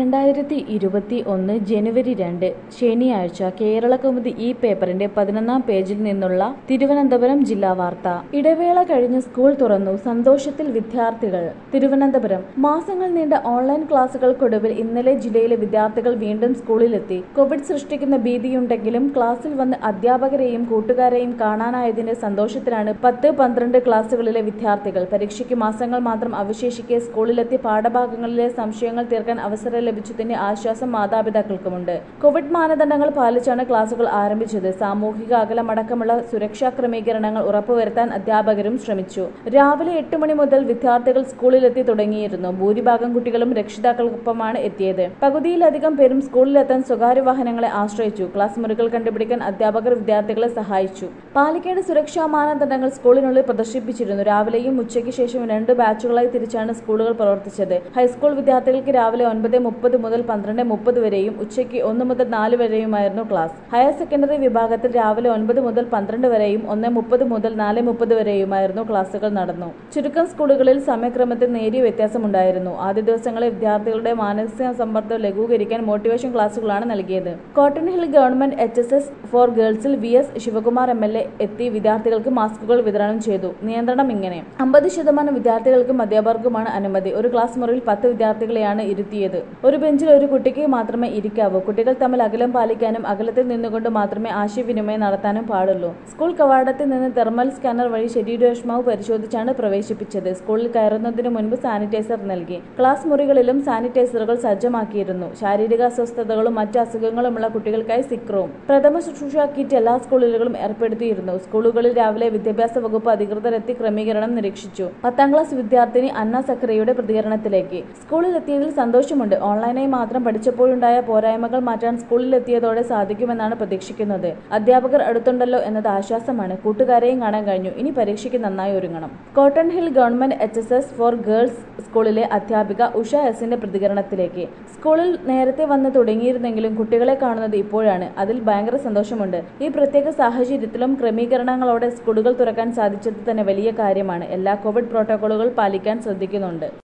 രണ്ടായിരത്തി ഇരുപത്തി ഒന്ന് ജനുവരി രണ്ട് ശനിയാഴ്ച കേരളകൗമുദി ഈ പേപ്പറിന്റെ പതിനൊന്നാം പേജിൽ നിന്നുള്ള തിരുവനന്തപുരം ജില്ലാ വാർത്ത ഇടവേള കഴിഞ്ഞ് സ്കൂൾ തുറന്നു സന്തോഷത്തിൽ വിദ്യാർത്ഥികൾ തിരുവനന്തപുരം മാസങ്ങൾ നീണ്ട ഓൺലൈൻ ക്ലാസുകൾക്കൊടുവിൽ ഇന്നലെ ജില്ലയിലെ വിദ്യാർത്ഥികൾ വീണ്ടും സ്കൂളിലെത്തി കോവിഡ് സൃഷ്ടിക്കുന്ന ഭീതിയുണ്ടെങ്കിലും ക്ലാസ്സിൽ വന്ന് അധ്യാപകരെയും കൂട്ടുകാരെയും കാണാനായതിന്റെ സന്തോഷത്തിലാണ് പത്ത് പന്ത്രണ്ട് ക്ലാസുകളിലെ വിദ്യാർത്ഥികൾ പരീക്ഷയ്ക്ക് മാസങ്ങൾ മാത്രം അവശേഷിക്കെ സ്കൂളിലെത്തി പാഠഭാഗങ്ങളിലെ സംശയങ്ങൾ തീർക്കാൻ അവസരം ലഭിച്ചതിന്റെ ആശ്വാസം മാതാപിതാക്കൾക്കുമുണ്ട് കോവിഡ് മാനദണ്ഡങ്ങൾ പാലിച്ചാണ് ക്ലാസുകൾ ആരംഭിച്ചത് സാമൂഹിക അകലമടക്കമുള്ള സുരക്ഷാ ക്രമീകരണങ്ങൾ ഉറപ്പുവരുത്താൻ അധ്യാപകരും ശ്രമിച്ചു രാവിലെ എട്ട് മണി മുതൽ വിദ്യാർത്ഥികൾ സ്കൂളിലെത്തി തുടങ്ങിയിരുന്നു ഭൂരിഭാഗം കുട്ടികളും രക്ഷിതാക്കൾക്കൊപ്പമാണ് എത്തിയത് പകുതിയിലധികം പേരും സ്കൂളിലെത്താൻ സ്വകാര്യ വാഹനങ്ങളെ ആശ്രയിച്ചു ക്ലാസ് മുറികൾ കണ്ടുപിടിക്കാൻ അധ്യാപകർ വിദ്യാർത്ഥികളെ സഹായിച്ചു പാലിക്കേണ്ട സുരക്ഷാ മാനദണ്ഡങ്ങൾ സ്കൂളിനുള്ളിൽ പ്രദർശിപ്പിച്ചിരുന്നു രാവിലെയും ഉച്ചയ്ക്ക് ശേഷം രണ്ട് ബാച്ചുകളായി തിരിച്ചാണ് സ്കൂളുകൾ പ്രവർത്തിച്ചത് ഹൈസ്കൂൾ വിദ്യാർത്ഥികൾക്ക് രാവിലെ ഒൻപത് മുപ്പത് മുതൽ പന്ത്രണ്ട് മുപ്പത് വരെയും ഉച്ചയ്ക്ക് ഒന്ന് മുതൽ നാല് വരെയുമായിരുന്നു ക്ലാസ് ഹയർ സെക്കൻഡറി വിഭാഗത്തിൽ രാവിലെ ഒൻപത് മുതൽ പന്ത്രണ്ട് വരെയും ഒന്ന് മുപ്പത് മുതൽ നാല് മുപ്പത് വരെയുമായിരുന്നു ക്ലാസുകൾ നടന്നു ചുരുക്കം സ്കൂളുകളിൽ സമയക്രമത്തിൽ നേരിയ വ്യത്യാസമുണ്ടായിരുന്നു ആദ്യ ദിവസങ്ങളിൽ വിദ്യാർത്ഥികളുടെ മാനസിക സമ്മർദ്ദം ലഘൂകരിക്കാൻ മോട്ടിവേഷൻ ക്ലാസുകളാണ് നൽകിയത് Cotton Hill government H S S for ഗേൾസിൽ V S Sivakumar M L A എത്തി വിദ്യാർത്ഥികൾക്ക് മാസ്കുകൾ വിതരണം ചെയ്തു നിയന്ത്രണം ഇങ്ങനെ അമ്പത് ശതമാനം വിദ്യാർത്ഥികൾക്കും അധ്യാപകർക്കുമാണ് അനുമതി ഒരു ക്ലാസ് മുറിയിൽ പത്ത് വിദ്യാർത്ഥികളെയാണ് ഇരുത്തിയത് ഒരു ബെഞ്ചിൽ ഒരു കുട്ടിക്ക് മാത്രമേ ഇരിക്കാവൂ കുട്ടികൾ തമ്മിൽ അകലം പാലിക്കാനും അകലത്തിൽ നിന്നുകൊണ്ട് മാത്രമേ ആശയവിനിമയം നടത്താനും പാടുള്ളൂ സ്കൂൾ കവാടത്തിൽ നിന്ന് തെർമൽ സ്കാനർ വഴി ശരീരോഷ്മാവ് പരിശോധിച്ചാണ് പ്രവേശിപ്പിച്ചത് സ്കൂളിൽ കയറുന്നതിന് മുൻപ് സാനിറ്റൈസർ നൽകി ക്ലാസ് മുറികളിലും സാനിറ്റൈസറുകൾ സജ്ജമാക്കിയിരുന്നു ശാരീരിക അസ്വസ്ഥതകളും മറ്റ് അസുഖങ്ങളുമുള്ള കുട്ടികൾക്കായി സിക്രവും പ്രഥമ ശുശ്രൂഷ കിറ്റ് എല്ലാ സ്കൂളുകളിലും ഏർപ്പെടുത്തിയിരുന്നു സ്കൂളുകളിൽ രാവിലെ വിദ്യാഭ്യാസ വകുപ്പ് അധികൃതരെത്തി ക്രമീകരണം നിരീക്ഷിച്ചു പത്താം ക്ലാസ് വിദ്യാർത്ഥിനി അന്ന സക്രയുടെ പ്രതികരണത്തിലേക്ക് സ്കൂളിൽ എത്തിയതിൽ സന്തോഷമുണ്ട് ഓൺലൈനായി മാത്രം പഠിച്ചപ്പോഴുണ്ടായ പോരായ്മകൾ മാറ്റാൻ സ്കൂളിലെത്തിയതോടെ സാധിക്കുമെന്നാണ് പ്രതീക്ഷിക്കുന്നത് അധ്യാപകർ അടുത്തുണ്ടല്ലോ എന്നത് ആശ്വാസമാണ് കൂട്ടുകാരെയും കാണാൻ കഴിഞ്ഞു ഇനി പരീക്ഷയ്ക്ക് നന്നായി ഒരുങ്ങണം Cotton Hill government H S S for girls സ്കൂളിലെ അധ്യാപിക ഉഷ എസിന്റെ പ്രതികരണത്തിലേക്ക് സ്കൂളിൽ നേരത്തെ വന്ന് തുടങ്ങിയിരുന്നെങ്കിലും കുട്ടികളെ കാണുന്നത് ഇപ്പോഴാണ് അതിൽ ഭയങ്കര സന്തോഷമുണ്ട് ഈ പ്രത്യേക സാഹചര്യത്തിലും ക്രമീകരണങ്ങളോടെ സ്കൂളുകൾ തുറക്കാൻ സാധിച്ചത് തന്നെ വലിയ കാര്യമാണ് എല്ലാ കോവിഡ് പ്രോട്ടോകോളുകൾ പാലിക്കാൻ ശ്രദ്ധിക്കുന്നുണ്ട്